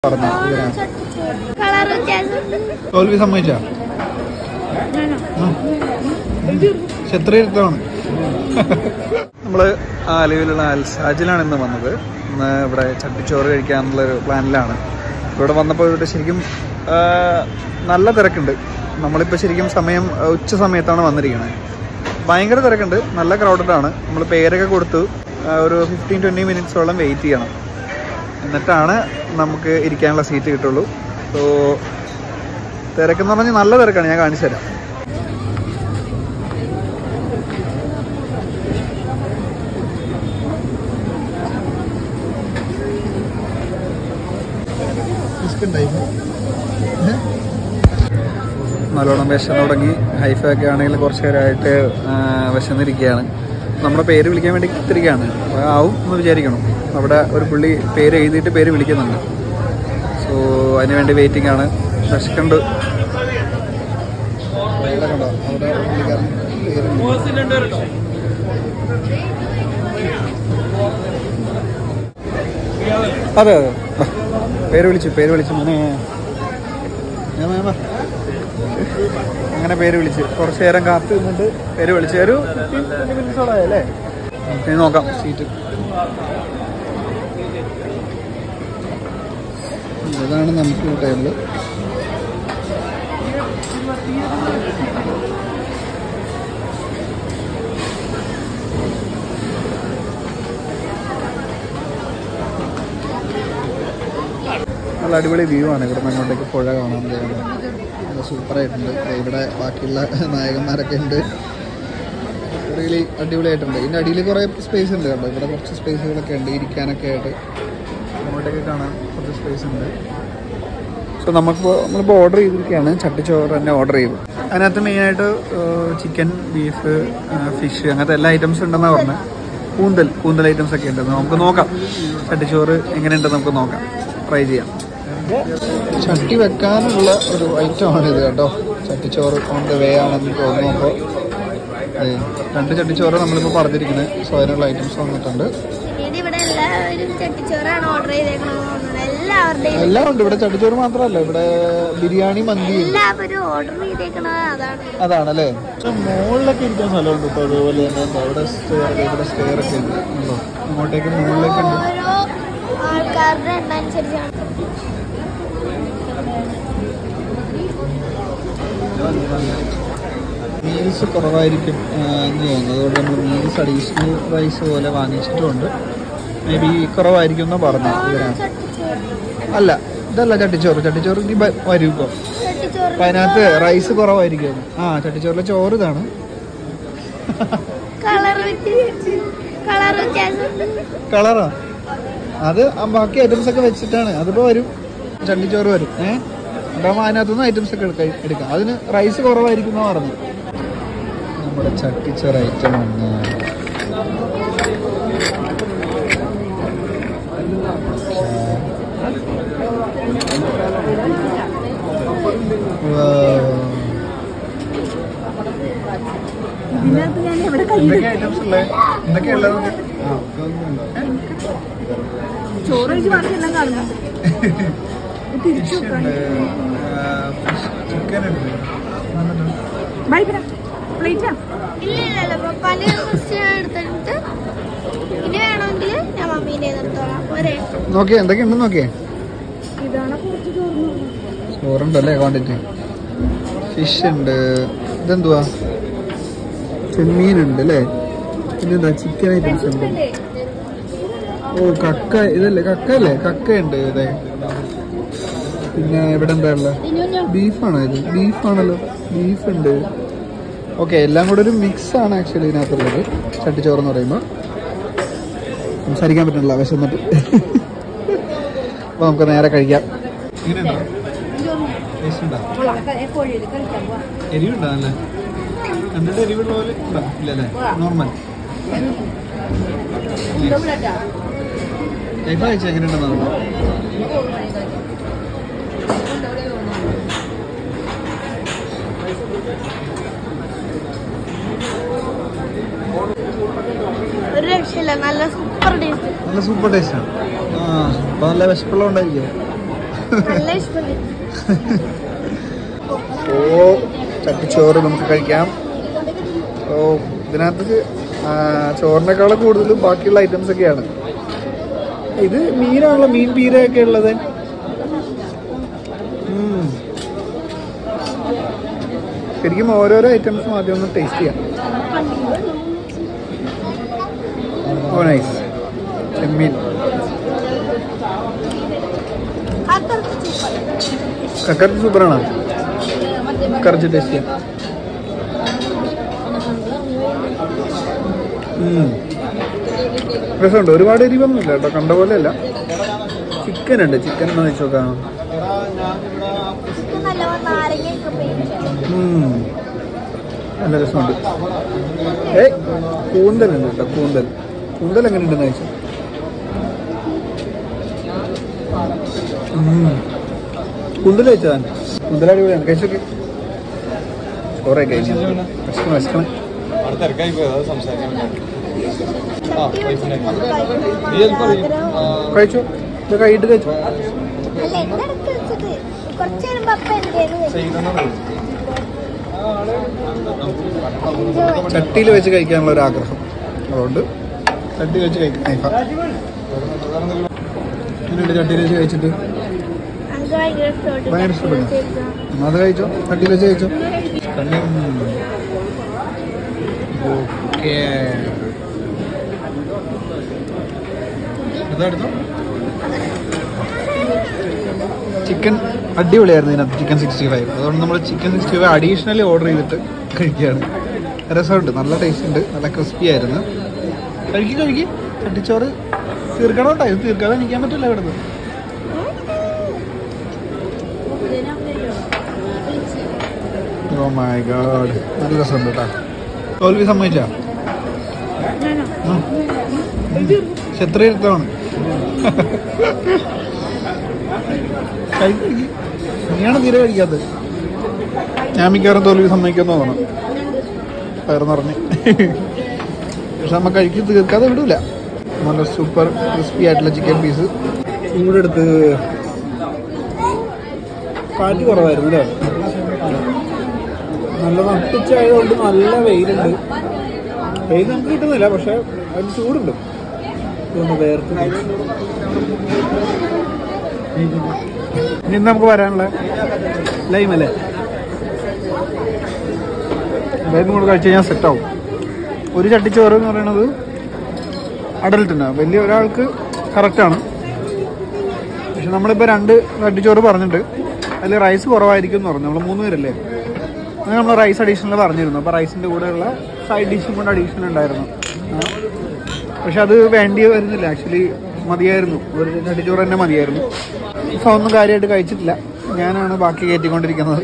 പറഞ്ഞ കളർ വ്യത്യാസം തോൽവി സമ്മതിച്ചാ പക്ഷെ എത്ര ഇരുത്തമാണ് നമ്മള് ആലുവയിലുള്ള അൽസാജിലാണ് ഇന്ന് വന്നത് ഇന്ന് ഇവിടെ ചട്ടിച്ചോറ് കഴിക്കാനുള്ള ഒരു പ്ലാനിലാണ് ഇവിടെ വന്നപ്പോൾ ഇവിടെ ശരിക്കും ആ, നല്ല തിരക്കുണ്ട് നമ്മളിപ്പോൾ ശരിക്കും സമയം ആ, ഉച്ച സമയത്താണ് വന്നിരിക്കുന്നത് ഭയങ്കര തിരക്കുണ്ട് നല്ല ക്രൗഡഡ് ആണ് നമ്മൾ പേരൊക്കെ കൊടുത്തു ആ, ഒരു ഫിഫ്റ്റീൻ ട്വൻറ്റി മിനിറ്റ്സോളം വെയിറ്റ് ചെയ്യണം എന്നിട്ടാണ് നമുക്ക് ഇരിക്കാനുള്ള സീറ്റ് കിട്ടുള്ളൂ സോ തിരക്കെന്ന് പറഞ്ഞാൽ നല്ല തിരക്കാണ് ഞാൻ കാണിച്ചു തരാം നല്ലോണം വിശന്ന് തുടങ്ങി ഹൈഫ ഒക്കെ ആണെങ്കിൽ കുറച്ച് നേരമായിട്ട് ആ, വിശന്നിരിക്കുകയാണ് നമ്മുടെ പേര് വിളിക്കാൻ വേണ്ടി തിരിക്കുകയാണ് ആവും എന്ന് വിചാരിക്കണം അവിടെ ഒരു പുള്ളി പേര് എഴുതിയിട്ട് പേര് വിളിക്കുന്നുണ്ട് സോ അതിന് വേണ്ടി വെയിറ്റിംഗ് ആണ് വിശക്കുണ്ട് അതെ അതെ വാ. പേര് വിളിച്ചു പേര് വിളിച്ചു മോനെ ഞാൻ വാ, വാ. അങ്ങനെ പേര് വിളിച്ച് കുറച്ച് നേരം കാത്തു നിന്നിട്ട് പേര് വിളിച്ചു ഒരു മിനിറ്റ്സോടെ അല്ലേ ഇനി നോക്കാം സീറ്റ് ഇതാണ് നമുക്ക് ടേബിള് നല്ല അടിപൊളി വ്യൂ ആണ് ഇവിടെ നിന്ന് അങ്ങോട്ടേക്ക് പുഴ കാണാൻ നല്ല സൂപ്പറായിട്ടുണ്ട് ദേ ഇവിടെ ബാക്കിയുള്ള നായകന്മാരൊക്കെ ഉണ്ട് റിയലി അടിപൊളിയായിട്ടുണ്ട് ഇതിൻ്റെ അടിയിൽ കുറേ സ്പേസ് ഉണ്ട് കേട്ടോ ഇവിടെ കുറച്ച് സ്പേസുകളൊക്കെ ഉണ്ട് ഇരിക്കാനൊക്കെ ആയിട്ട് അങ്ങോട്ടേക്ക് കാണാൻ കുറച്ച് സ്പേസ് ഉണ്ട് സോ നമുക്കിപ്പോൾ നമ്മളിപ്പോൾ ഓർഡർ ചെയ്തിരിക്കുകയാണ് ചട്ടിച്ചോറ് തന്നെ ഓർഡർ ചെയ്തു അതിനകത്ത് മെയിനായിട്ട് ചിക്കൻ ബീഫ് ഫിഷ് അങ്ങനത്തെ എല്ലാ ഐറ്റംസും ഉണ്ടെന്നാണ് പറഞ്ഞത് കൂന്തൽ കൂന്തൽ ഐറ്റംസ് ഒക്കെ ഉണ്ട് നമുക്ക് നോക്കാം ചട്ടിച്ചോറ് എങ്ങനെയുണ്ടെന്ന് നമുക്ക് നോക്കാം ട്രൈ ചെയ്യാം ചട്ടി വെക്കാനുള്ള ഒരു ഐറ്റമാണിത് കേട്ടോ ചട്ടിച്ചോറ് ഓൺ ദ വേ ആണെന്ന് തോന്നുന്നു അപ്പോൾ രണ്ട് ചട്ടിച്ചോറ് നമ്മളിപ്പോൾ പറഞ്ഞിരിക്കുന്നത് സോ അതിനുള്ള ഐറ്റംസ് വന്നിട്ടുണ്ട് ഇനി ഇവിടെ എല്ലാവരും ചട്ടിച്ചോറാണ് ഓർഡർ ചെയ്തേക്കണമെന്ന് തോന്നുന്നത് എല്ലാവരുടെയും എല്ലാം ഉണ്ട് ഇവിടെ ചട്ടിച്ചോറ് മാത്രമല്ല ഇവിടെ ബിരിയാണി മന്തി ഉണ്ട് എല്ലാവരും ഓർഡർ ചെയ്തേക്കണത് അതാണ് അതാണല്ലേ മുകളിലൊക്കെ ഇരിക്കാൻ സ്ഥലമുണ്ട് കേട്ടോ അതുപോലെ തന്നെ എന്താ അവിടെ സ്റ്റെയർ ഇവിടെ സ്റ്റെയർ ഒക്കെ ഉണ്ട് ഉണ്ടോ അങ്ങോട്ടേക്ക് മുകളിലേക്ക് ഉണ്ട് ഓരോ ആൾക്കാരുടെ എണ്ണം അനുസരിച്ചാണ് മീൽസ് കുറവായിരിക്കും ആ, എന്ന് തോന്നുന്നു അതുകൊണ്ട് നമ്മൾ മീൽസ് അഡീഷണൽ റൈസ് പോലെ വാങ്ങിച്ചിട്ടുമുണ്ട് മേ ബി കുറവായിരിക്കും എന്ന് പറഞ്ഞു ഇതിനാണ് ചട്ടിച്ചോറ് അല്ല ഇതല്ല ചട്ടിച്ചോറ് ചട്ടിച്ചോറ് ഇനി ബ- വരും ഇപ്പോൾ ചട്ടിച്ചോറ് അപ്പം അതിനകത്ത് റൈസ് കുറവായിരിക്കും ആ ചട്ടിച്ചോറിലെ ചോറ് ഇതാണ് കളർ വ്യത്യാസം കളർ വ്യത്യാസം കളറാ അത് ആ ബാക്കി ഐറ്റംസ് ഒക്കെ വെച്ചിട്ടാണ് അതിപ്പോൾ വരും ചട്ടിച്ചോറ് വരും ഏഹ് ഉണ്ടാകുമ്പോൾ അതിനകത്തുനിന്ന് ഐറ്റംസ് ഒക്കെ എടുക്കാം എടുക്കാം അതിന് റൈസ് കുറവായിരിക്കും എന്നാ പറഞ്ഞു നമ്മുടെ ചട്ടിച്ചോറ് ഐറ്റം ആണ് എന്തൊക്കെ ഐറ്റംസ് ഉള്ളത് എന്തൊക്കെയാ ഉള്ളത് ചോറ് കഴിച്ച് ബാക്കിയെല്ലാം കാണുന്നുണ്ട് ഫിഷ് ഉണ്ട് ചിക്കൻ ഉണ്ട് ബൈക്കിന പ്ലേറ്റാ ഇല്ല ഇല്ല ഇല്ല പപ്പാന്റെ ക്വസ്റ്റ്യൻ എടുത്തിട്ട് ഇനി വേണമെങ്കിൽ ഞാൻ മമ്മീൻ്റെ എടുത്തോളാം ഒരേ നോക്കിയേ എന്തൊക്കെയുണ്ടെന്ന് നോക്കിയേ ഇതാണ് കുറച്ച് ചോറ് ചോറുണ്ടല്ലേ ക്വാണ്ടിറ്റി ഫിഷ് ഉണ്ട് ഇതെന്തുവാ ചെമ്മീനുണ്ട് അല്ലേ പിന്നെന്താ ചിക്കൻ ഐറ്റംസ് ഉണ്ട് ഓ കക്ക ഇതല്ലേ കക്ക അല്ലേ കക്ക ഉണ്ട് ഇതേ പിന്നെ ഇവിടെ എന്താ ഉള്ളത് ബീഫാണോ ഇത് ബീഫാണല്ലോ ബീഫ് ഉണ്ട് ഓക്കെ എല്ലാം കൂടെ ഒരു മിക്സ് ആണ് ആക്ച്വലി ഇതിനകത്തുള്ളത് ചട്ടിച്ചോറ് എന്ന് പറയുമ്പോൾ സംസാരിക്കാൻ പറ്റുന്നില്ല വിശന്നിട്ട് അപ്പോൾ നമുക്ക് നേരെ കഴിക്കാം കോഴിയിൽ കളിക്കാൻ പോവാ എരിവുണ്ടാണല്ലേ കണ്ടിട്ട് എരിവുള്ള പോലെ ഉണ്ടോ? ഇല്ലല്ലേ നോർമൽ ലൈഫ് അയച്ചു എങ്ങനെയുണ്ടെന്ന് നോക്കാം ഒരു രക്ഷയില്ല നല്ല സൂപ്പർ ടേസ്റ്റ് നല്ല സൂപ്പർ ടേസ്റ്റ് ആണ് ആ അപ്പൊ നല്ല വിശപ്പുള്ള ഉണ്ടായിരിക്കും നല്ല ഇഷ്ടമുണ്ട് ഓ ചട്ടിച്ചോറ് നമുക്ക് കഴിക്കാം ഓ ഇതിനകത്ത് ആ, ചോറിനേക്കാളും കൂടുതൽ ബാക്കിയുള്ള ഐറ്റംസ് ഒക്കെയാണ് ഇത് മീനാണല്ലോ മീൻ പീരയൊക്കെ ഉള്ളത് ഉം. ശരിക്കും ഓരോരോ ഐറ്റംസും ആദ്യം ഒന്ന് ടേസ്റ്റ് ചെയ്യാം ഓ നൈസ് ചെമ്മീൻ അത്രക്ക് സൂപ്പർ കക്കറച്ച് സൂപ്പറാണോ കറച്ച് ടേസ്റ്റ് ചെയ്യാം ഉം. രസമുണ്ട് ഒരുപാട് എരിവൊന്നുമില്ല കേട്ടോ കണ്ട പോലെ അല്ല ചിക്കൻ ഉണ്ട് ചിക്കൻ ഒന്ന് വെച്ച് നോക്കാം ഇത് നല്ലോണം നാരങ്ങയൊക്കെ പിഴിഞ്ഞ് ഉം. നല്ല രസമുണ്ട് ഏ കൂന്തലുണ്ട് കേട്ടോ കൂന്തൽ കൂന്തൽ എങ്ങനെയുണ്ടെന്ന് ചോദിച്ചു കൂന്തൽ കഴിച്ചതാണ് കൂന്തൽ അടിപൊളിയാണ് കഴിച്ചൊക്കെ ചോറേ കഴിച്ചു വിശക്കണം വിശക്കണം കഴിച്ചു ഇത് കൈയിട്ട് കഴിച്ചു അല്ല എന്റെ അടുത്ത് വെച്ചത് കുറച്ച് നേരം പപ്പ എന്തേലും ചട്ടിയിൽ വെച്ച് കഴിക്കാനുള്ള ഒരു ആഗ്രഹം അതുകൊണ്ട് ചട്ടിയിൽ വെച്ച് കഴിക്കും നൈഫ എങ്ങനെയുണ്ട് ചട്ടിയിൽ വെച്ച് കഴിച്ചിട്ട് അത് ഭയങ്കര ഇഷ്ടപ്പെട്ടു ഭയങ്കര ഇഷ്ടപ്പെട്ടു. എന്നാ അത് കഴിച്ചോ ചട്ടിയിൽ വെച്ച് കഴിച്ചോ ഓക്കേ ഇതെടുത്തോ ചിക്കൻ അടിപൊളിയായിരുന്നു ഇതിനകത്ത് ചിക്കൻ സിക്സ്റ്റി ഫൈവ് അതുകൊണ്ട് നമ്മൾ chicken sixty five additionally order ചെയ്തിട്ട് കഴിക്കുകയാണ് രസമുണ്ട് നല്ല ടേസ്റ്റ് ഉണ്ട് നല്ല ക്രിസ്പി ആയിരുന്നു കഴുകി കഴുകി ചട്ടിച്ചോറ് തീർക്കണം കേട്ടോ ഇത് തീർക്കാതെ നിൽക്കാൻ പറ്റില്ല ഇവിടെ നിന്ന് ഓ മൈ ഗാഡ് നല്ല രസമുണ്ട് കേട്ടോ തോൽവി സമ്മതിച്ചാ ഉം. പക്ഷെ എത്ര ഇരുത്തമാണ് കഴിക്ക്. നീയാണ് തീരെ കഴിക്കാത്തത് ഞാൻ മിക്കവാറും തോൽവി സമ്മതിക്കുമെന്ന് തോന്നണം പയർന്ന് പറഞ്ഞ് പക്ഷെ നമ്മ കഴിക്ക് തീർക്കാതെ വിടൂല നല്ല സൂപ്പർ ക്രിസ്പി ആയിട്ടുള്ള ചിക്കൻ പീസ് ഇവിടെ എടുത്ത് കാറ്റ് കുറവായിരുന്നു അല്ലേ നല്ല നട്ടുച്ചായതുകൊണ്ട് നല്ല വെയിലുണ്ട് വെയിൽ നമുക്ക് കിട്ടുന്നില്ല പക്ഷെ അതിന് ചൂടുണ്ട് ഇതൊന്ന് വേർത്ത് കഴിച്ചു. ഇനി ഇന്ന് നമുക്ക് വരാനുള്ള ലൈം അല്ലേ ലൈം കൂടെ കഴിച്ച് കഴിഞ്ഞാൽ സെറ്റാവും ഒരു ചട്ടിച്ചോറ് എന്ന് പറയുന്നത് അഡൽട്ടിന് വലിയ ഒരാൾക്ക് കറക്റ്റാണ് പക്ഷെ നമ്മളിപ്പോൾ രണ്ട് ചട്ടിച്ചോറ് പറഞ്ഞിട്ട് അതിൽ റൈസ് കുറവായിരിക്കും എന്ന് പറഞ്ഞു നമ്മൾ മൂന്ന് പേരല്ലേ അങ്ങനെ നമ്മൾ റൈസ് അഡീഷണൽ പറഞ്ഞിരുന്നു അപ്പോൾ റൈസിൻ്റെ കൂടെയുള്ള സൈഡ് ഡിഷും കൊണ്ട് അഡീഷണൽ ഉണ്ടായിരുന്നു ആ. പക്ഷെ അത് വേണ്ടി വരുന്നില്ല ആക്ച്വലി മതിയായിരുന്നു ഒരു ചട്ടിച്ചോറ് തന്നെ മതിയായിരുന്നു സോ ഒന്നും കാര്യമായിട്ട് കഴിച്ചിട്ടില്ല ഞാനാണ് ബാക്കി കയറ്റിക്കൊണ്ടിരിക്കുന്നത്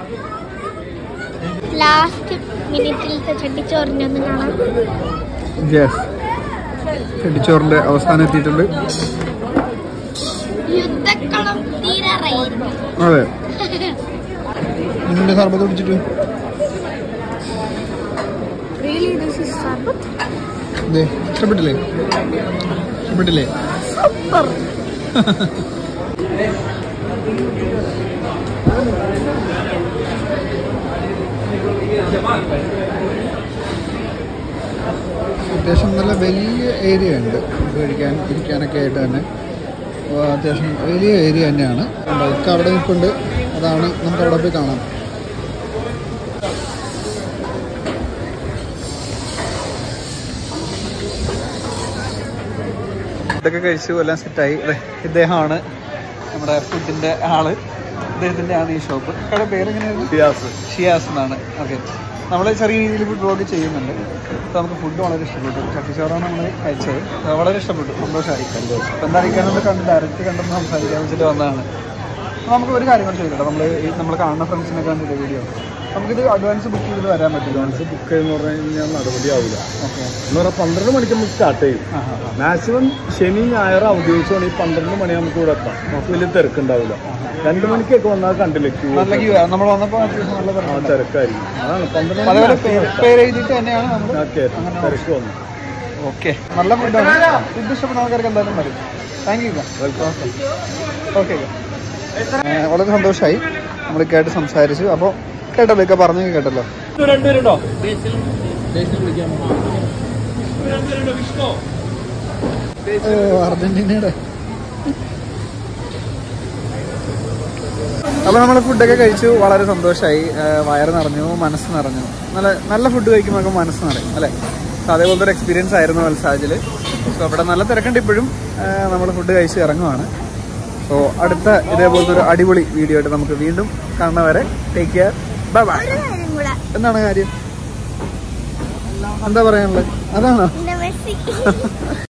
ലാസ്റ്റ് മിനിറ്റിലത്തെ ചട്ടിച്ചോറിനൊന്ന് കാണാം യെസ് ചട്ടിച്ചോറിൻ്റെ അവസാനം എത്തിയിട്ടുണ്ട് യുദ്ധക്കളം തീരാറായിരിക്കും അതെ നിന്റെ സർബത്ത് കുടിച്ചിട്ട് റിയലി ദിസ് ഇസ് സർബത്ത് ഇതേ ഇഷ്ടപ്പെട്ടില്ലേ ഇഷ്ടപ്പെട്ടില്ലേ സൂപ്പർ അത്യാവശ്യം നല്ല വലിയ ഏരിയ ഉണ്ട് ഫുഡ് കഴിക്കാൻ ഇരിക്കാനൊക്കെ ആയിട്ട് തന്നെ അപ്പോൾ അത്യാവശ്യം വലിയ ഏരിയ തന്നെയാണ് ഒക്കെ അവിടെ നിൽപ്പുണ്ട് അതാണ് നമുക്ക് അവിടെ പോയി കാണാം ഇതൊക്കെ കഴിച്ചു എല്ലാം സെറ്റായി അതെ ഇദ്ദേഹമാണ് നമ്മുടെ ഫുഡിൻ്റെ ആള് ഇദ്ദേഹത്തിൻ്റെ ആണ് ഈ ഷോപ്പ് കട പേരെങ്ങനെയായിരുന്നു ഷിയാസ് ഷിയാസ് എന്നാണ് ഓക്കെ നമ്മൾ ചെറിയ രീതിയിൽ ഫുഡ് ബ്ലോഗ് ചെയ്യുന്നുണ്ട് അപ്പോൾ നമുക്ക് ഫുഡ് വളരെ ഇഷ്ടപ്പെട്ടു ചട്ടിച്ചോറാണ് നമ്മൾ കഴിച്ചത് അത് വളരെ ഇഷ്ടപ്പെട്ടു സന്തോഷമായി അപ്പോൾ എന്തായാലും ഇക്കാനൊന്ന് കണ്ട് ഡയറക്റ്റ് കണ്ടെന്ന് സംസാരിക്കാൻ വെച്ചിട്ട് വന്നതാണ് അപ്പോൾ നമുക്ക് ഒരു കാര്യം കൂടി ചോദിക്കട്ടെ നമ്മൾ ഈ നമ്മൾ കാണുന്ന ഫ്രണ്ട്സിനെ കണ്ടിട്ട് വീഡിയോ നമുക്കിത് അഡ്വാൻസ് ബുക്ക് ചെയ്ത് വരാൻ പറ്റില്ല അഡ്വാൻസ് ബുക്ക് എന്ന് പറഞ്ഞു കഴിഞ്ഞാൽ നടപടിയാവില്ല ഓക്കെ എന്ന് പറഞ്ഞാൽ പന്ത്രണ്ട് മണിക്ക് നമുക്ക് സ്റ്റാർട്ട് ചെയ്യും ആ ആ ആ മാക്സിമം ശനി ഞായർ അവധി ദിവസമാണ് ഈ പന്ത്രണ്ട് മണി നമുക്ക് ഇവിടെ എത്താം നമുക്ക് വലിയ തിരക്കുണ്ടാവില്ല രണ്ട് മണിക്കൊക്കെ വന്നാൽ കണ്ടില്ലേ ക്യൂ നല്ല ക്യൂ നമ്മൾ വന്നപ്പോൾ അത്യാവശ്യം നല്ല ആ തിരക്കുണ്ട്. തിരക്കായിരിക്കും അതാണ് പന്ത്രണ്ട് അതേപോലെ മണിക്ക് പേര് പേര് എഴുതിയിട്ട് തന്നെയാണ് നമ്മൾ ആ തിരക്ക് വന്നു ഓക്കെ നല്ല ഫുഡാണ് ഫുഡ് ഇഷ്ടപ്പെടുന്ന ആൾക്കാർക്ക് എന്തായാലും വരും താങ്ക് യു വെൽക്കം ഓക്കെ ഏഹ് വളരെ സന്തോഷമായി നമ്മൾ കേട്ട് സംസാരിച്ചു അപ്പോൾ കേട്ടല്ലോ ഒക്കെ പറഞ്ഞു കേട്ടല്ലോ രണ്ടുപേരുണ്ടോ ഓ അർജന്റീനയുടെ അപ്പൊ നമ്മൾ ഫുഡൊക്കെ കഴിച്ചു വളരെ സന്തോഷമായി വയറ് നിറഞ്ഞു മനസ്സ് നിറഞ്ഞു നല്ല നല്ല ഫുഡ് കഴിക്കുമ്പോൾ നമുക്ക് മനസ്സ് നിറയും അല്ലേ സോ അതേപോലത്തെ ഒരു എക്സ്പീരിയൻസ് ആയിരുന്നു വത്സാജിൽ സോ അവിടെ നല്ല തിരക്കുണ്ട് ഇപ്പോഴും നമ്മൾ ഫുഡ് കഴിച്ച് ഇറങ്ങുവാണ് സോ അടുത്ത ഇതേപോലത്തെ ഒരു അടിപൊളി വീഡിയോ ആയിട്ട് നമുക്ക് വീണ്ടും കാണുന്നവരെ ടേക്ക് കെയർ ബൈ ബൈ ഒരു കാര്യം കൂടെ എന്താണ് കാര്യം എന്താ പറയാനുള്ളത് അതാണോ എന്റെ മെസ്സി